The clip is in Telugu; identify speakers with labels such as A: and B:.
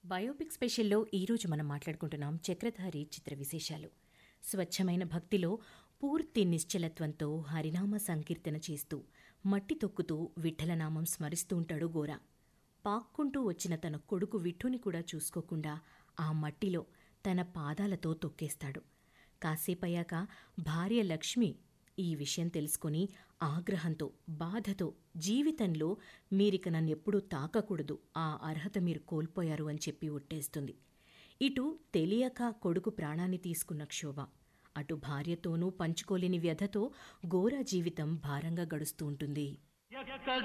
A: బయోపిక్ స్పెషల్లో ఈరోజు మనం మాట్లాడుకుంటున్నాం చక్రధారి చిత్ర విశేషాలు స్వచ్ఛమైన భక్తిలో పూర్తి నిశ్చలత్వంతో హరినామ సంకీర్తన చేస్తూ మట్టి తొక్కుతూ విఠలనామం స్మరిస్తూ ఉంటాడు గోరా పాక్కుంటూ వచ్చిన తన కొడుకు విఠుని కూడా చూసుకోకుండా ఆ మట్టిలో తన పాదాలతో తొక్కేస్తాడు కాసేపయ్యాక భార్య లక్ష్మి ఈ విషయం తెలుసుకుని ఆగ్రహంతో బాధతో జీవితంలో మీరిక నన్నెప్పుడూ తాకకూడదు ఆ అర్హత మీరు కోల్పోయారు అని చెప్పి ఒట్టేస్తుంది ఇటు తెలియక కొడుకు ప్రాణాన్ని తీసుకున్న క్షోభ అటు భార్యతోనూ పంచుకోలేని వ్యధతో ఘోర జీవితం భారంగా గడుస్తూ ఉంటుంది
B: ఎక్కడ